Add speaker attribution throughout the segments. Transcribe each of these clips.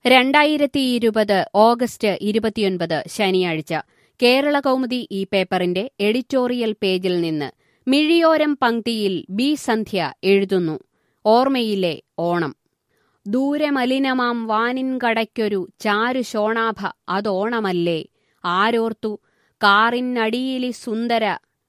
Speaker 1: രണ്ടായിരത്തി ഇരുപത് ഓഗസ്റ്റ് ഇരുപത്തിയൊൻപത് ശനിയാഴ്ച കേരള കൗമുദി ഈ പേപ്പറിന്റെ എഡിറ്റോറിയൽ പേജിൽ നിന്ന് മിഴിയോരം പങ്ക്തിയിൽ ബി സന്ധ്യ എഴുതുന്നു ഓർമ്മയിലെ ഓണം ദൂരെ മലിനമാം വാനിൻ കടയ്ക്കൊരു ചാരു ശോണാഭ അതോണമല്ലേ ആരോർത്തു കാറിനടിയിലി സുന്ദര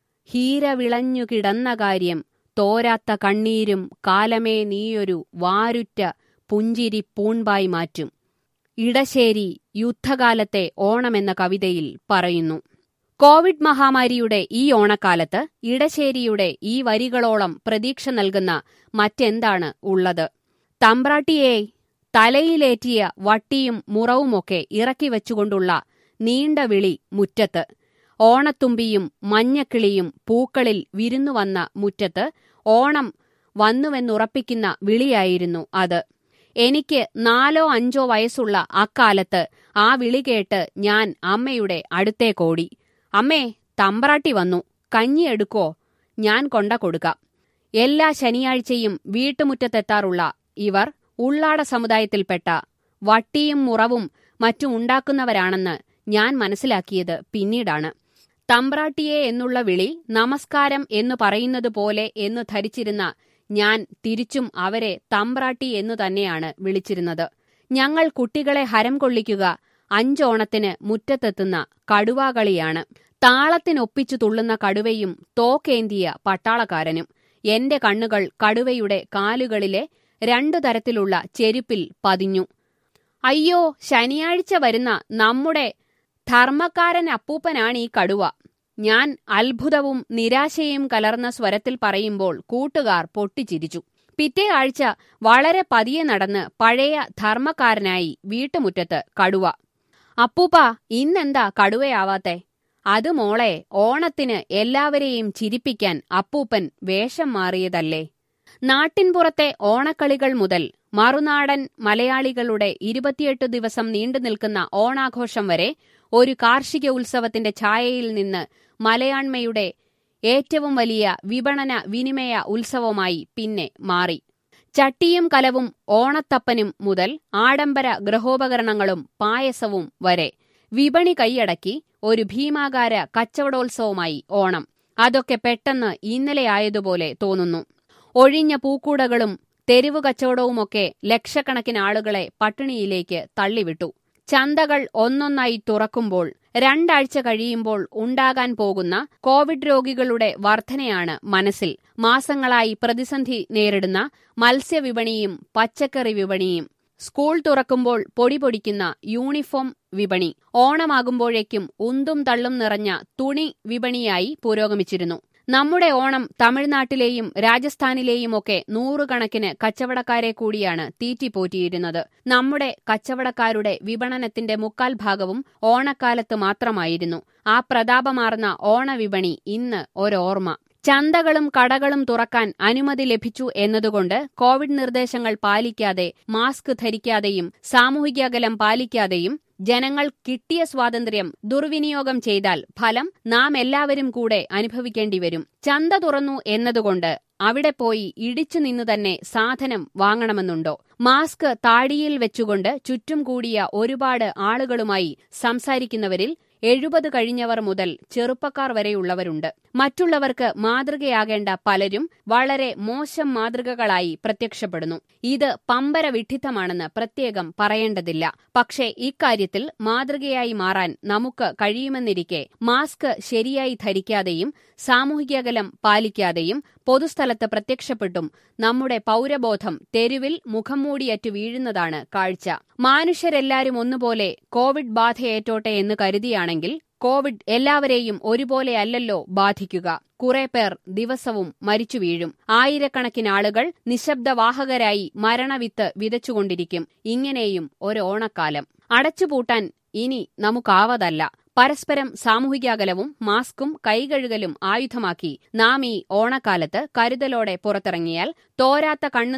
Speaker 1: ഹീര വിളഞ്ഞു കിടന്ന കാര്യം തോരാത്ത കണ്ണീരും കാലമേ നീയൊരു വാരുറ്റ പുഞ്ചിരി പൂൺപായി മാറ്റും ഇടശ്ശേരി യുദ്ധകാലത്തെ ഓണമെന്ന കവിതയിൽ പറയുന്നു കോവിഡ് മഹാമാരിയുടെ ഈ ഓണക്കാലത്ത് ഇടശ്ശേരിയുടെ ഈ വരികളോളം പ്രതീക്ഷ നൽകുന്ന മറ്റെന്താണ് ഉള്ളത് തമ്പ്രാട്ടിയെ തലയിലേറ്റിയ വട്ടിയും മുറവുമൊക്കെ ഇറക്കി വെച്ചുകൊണ്ടുള്ള നീണ്ട വിളി മുറ്റത്ത് ഓണത്തുമ്പിയും മഞ്ഞക്കിളിയും പൂക്കളിൽ വിരുന്നുവന്ന മുറ്റത്ത് ഓണം വന്നുവെന്നുറപ്പിക്കുന്ന വിളിയായിരുന്നു അത് എനിക്ക് നാലോ അഞ്ചോ വയസ്സുള്ള അക്കാലത്ത് ആ വിളി കേട്ട് ഞാൻ അമ്മയുടെ അടുത്തേക്കോടി അമ്മേ തമ്പ്രാട്ടി വന്നു കഞ്ഞിയെടുക്കോ ഞാൻ കൊണ്ട കൊടുക്കാം എല്ലാ ശനിയാഴ്ചയും വീട്ടുമുറ്റത്തെത്താറുള്ള ഇവർ ഉള്ളാട സമുദായത്തിൽപ്പെട്ട വട്ടിയും മുറവും മറ്റും ഉണ്ടാക്കുന്നവരാണെന്ന് ഞാൻ മനസ്സിലാക്കിയത് പിന്നീടാണ് തമ്പ്രാട്ടിയെ എന്നുള്ള വിളി നമസ്കാരം എന്നു പറയുന്നത് പോലെ എന്ന് ധരിച്ചിരുന്ന ഞാൻ തിരിച്ചും അവരെ തമ്പ്രാട്ടി എന്നു തന്നെയാണ് വിളിച്ചിരുന്നത് ഞങ്ങൾ കുട്ടികളെ ഹരം കൊള്ളിക്കുക അഞ്ചോണത്തിന് മുറ്റത്തെത്തുന്ന കടുവാകളിയാണ് താളത്തിനൊപ്പിച്ചു തുള്ളുന്ന കടുവയും തോക്കേന്തിയ പട്ടാളക്കാരനും എന്റെ കണ്ണുകൾ കടുവയുടെ കാലുകളിലെ രണ്ടു തരത്തിലുള്ള ചെരുപ്പിൽ പതിഞ്ഞു അയ്യോ ശനിയാഴ്ച വരുന്ന നമ്മുടെ ധർമ്മക്കാരൻ അപ്പൂപ്പനാണ് ഈ കടുവ ഞാൻ അത്ഭുതവും നിരാശയും കലർന്ന സ്വരത്തിൽ പറയുമ്പോൾ കൂട്ടുകാർ പൊട്ടിച്ചിരിച്ചു പിറ്റേ ആഴ്ച വളരെ പതിയെ നടന്ന് പഴയ ധർമ്മക്കാരനായി വീട്ടുമുറ്റത്ത് കടുവ അപ്പൂപ്പ ഇന്നെന്താ കടുവയാവാത്തെ അത് മോളെ ഓണത്തിന് എല്ലാവരെയും ചിരിപ്പിക്കാൻ അപ്പൂപ്പൻ വേഷം മാറിയതല്ലേ നാട്ടിൻപുറത്തെ ഓണക്കളികൾ മുതൽ മറുനാടൻ മലയാളികളുടെ ഇരുപത്തിയെട്ട് ദിവസം നീണ്ടുനിൽക്കുന്ന ഓണാഘോഷം വരെ ഒരു കാർഷിക ഉത്സവത്തിന്റെ ഛായയിൽ നിന്ന് മലയാണ്മയുടെ ഏറ്റവും വലിയ വിപണന വിനിമയ ഉത്സവമായി പിന്നെ മാറി ചട്ടിയും കലവും ഓണത്തപ്പനും മുതൽ ആഡംബര ഗൃഹോപകരണങ്ങളും പായസവും വരെ വിപണി കൈയടക്കി ഒരു ഭീമാകാര കച്ചവടോത്സവമായി ഓണം അതൊക്കെ പെട്ടെന്ന് ഇന്നലെയായതുപോലെ തോന്നുന്നു ഒഴിഞ്ഞ പൂക്കൂടകളും തെരുവു കച്ചവടവുമൊക്കെ ലക്ഷക്കണക്കിന് ആളുകളെ പട്ടിണിയിലേക്ക് തള്ളിവിട്ടു ചന്തകൾ ഒന്നൊന്നായി തുറക്കുമ്പോൾ രണ്ടാഴ്ച കഴിയുമ്പോൾ ഉണ്ടാകാൻ പോകുന്ന കോവിഡ് രോഗികളുടെ വർധനയാണ് മനസ്സിൽ മാസങ്ങളായി പ്രതിസന്ധി നേരിടുന്ന മത്സ്യവിപണിയും പച്ചക്കറി വിപണിയും സ്കൂൾ തുറക്കുമ്പോൾ പൊടി പൊടിക്കുന്ന യൂണിഫോം വിപണി ഓണമാകുമ്പോഴേക്കും ഉന്തും തള്ളും നിറഞ്ഞ തുണി വിപണിയായി പുരോഗമിച്ചിരുന്നു നമ്മുടെ ഓണം തമിഴ്നാട്ടിലെയും രാജസ്ഥാനിലെയുമൊക്കെ നൂറുകണക്കിന് കച്ചവടക്കാരെ കൂടിയാണ് തീറ്റിപ്പോറ്റിയിരുന്നത് നമ്മുടെ കച്ചവടക്കാരുടെ വിപണനത്തിന്റെ മുക്കാൽ ഭാഗവും ഓണക്കാലത്ത് മാത്രമായിരുന്നു ആ പ്രതാപമാർന്ന ഓണവിപണി ഇന്ന് ഒരോർമ്മ ചന്തകളും കടകളും തുറക്കാൻ അനുമതി ലഭിച്ചു എന്നതുകൊണ്ട് കോവിഡ് നിർദ്ദേശങ്ങൾ പാലിക്കാതെ മാസ്ക് ധരിക്കാതെയും സാമൂഹിക അകലം പാലിക്കാതെയും ജനങ്ങൾ കിട്ടിയ സ്വാതന്ത്ര്യം ദുർവിനിയോഗം ചെയ്താൽ ഫലം നാം എല്ലാവരും കൂടെ അനുഭവിക്കേണ്ടി വരും ചന്ത തുറന്നു എന്നതുകൊണ്ട് അവിടെ പോയി ഇടിച്ചു നിന്ന് തന്നെ സാധനം വാങ്ങണമെന്നുണ്ടോ മാസ്ക് താടിയിൽ വെച്ചുകൊണ്ട് ചുറ്റും കൂടിയ ഒരുപാട് ആളുകളുമായി സംസാരിക്കുന്നവരിൽ എഴുപത് കഴിഞ്ഞവർ മുതൽ ചെറുപ്പക്കാർ വരെയുള്ളവരുണ്ട് മറ്റുള്ളവർക്ക് മാതൃകയാകേണ്ട പലരും വളരെ മോശം മാതൃകകളായി പ്രത്യക്ഷപ്പെടുന്നു ഇത് പമ്പര വിഡ്ഢിത്തമാണെന്ന് പ്രത്യേകം പറയേണ്ടതില്ല പക്ഷേ ഇക്കാര്യത്തിൽ മാതൃകയായി മാറാൻ നമുക്ക് കഴിയുമെന്നിരിക്കെ മാസ്ക് ശരിയായി ധരിക്കാതെയും സാമൂഹികഅകലം പാലിക്കാതെയും പൊതുസ്ഥലത്ത് പ്രത്യക്ഷപ്പെട്ടും നമ്മുടെ പൗരബോധം തെരുവിൽ മുഖം മൂടിയറ്റു വീഴുന്നതാണ് കാഴ്ച മാനുഷ്യരെല്ലാരും ഒന്നുപോലെ കോവിഡ് ബാധയേറ്റോട്ടെ എന്ന് കരുതിയാണെങ്കിൽ കോവിഡ് എല്ലാവരെയും ഒരുപോലെയല്ലല്ലോ ബാധിക്കുക കുറെ പേർ ദിവസവും മരിച്ചു വീഴും ആയിരക്കണക്കിന് ആളുകൾ നിശബ്ദവാഹകരായി മരണവിത്ത് വിതച്ചുകൊണ്ടിരിക്കും ഇങ്ങനെയും ഒരു ഓണക്കാലം അടച്ചുപൂട്ടാൻ ഇനി നമുക്കാവതല്ല പരസ്പരം സാമൂഹിക അകലവും മാസ്കും കൈകഴുകലും ആയുധമാക്കി നാം ഈ ഓണക്കാലത്ത് കരുതലോടെ പുറത്തിറങ്ങിയാൽ തോരാത്ത കണ്ണുനീർ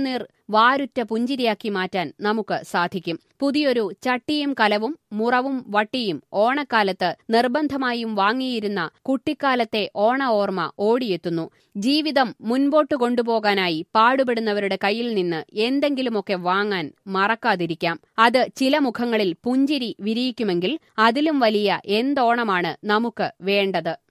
Speaker 1: വാരുറ്റ പുഞ്ചിരിയാക്കി മാറ്റാൻ നമുക്ക് സാധിക്കും പുതിയൊരു ചട്ടിയും കലവും മുറവും വട്ടിയും ഓണക്കാലത്ത് നിർബന്ധമായും വാങ്ങിയിരുന്ന കുട്ടിക്കാലത്തെ ഓണ ഓർമ്മ ഓടിയെത്തുന്നു ജീവിതം മുൻപോട്ട് കൊണ്ടുപോകാനായി പാടുപെടുന്നവരുടെ കയ്യിൽ നിന്ന് എന്തെങ്കിലുമൊക്കെ വാങ്ങാൻ മറക്കാതിരിക്കാം അത് ചില മുഖങ്ങളിൽ പുഞ്ചിരി വിരിയിക്കുമെങ്കിൽ അതിലും വലിയ എന്തോണമാണ് നമുക്ക് വേണ്ടത്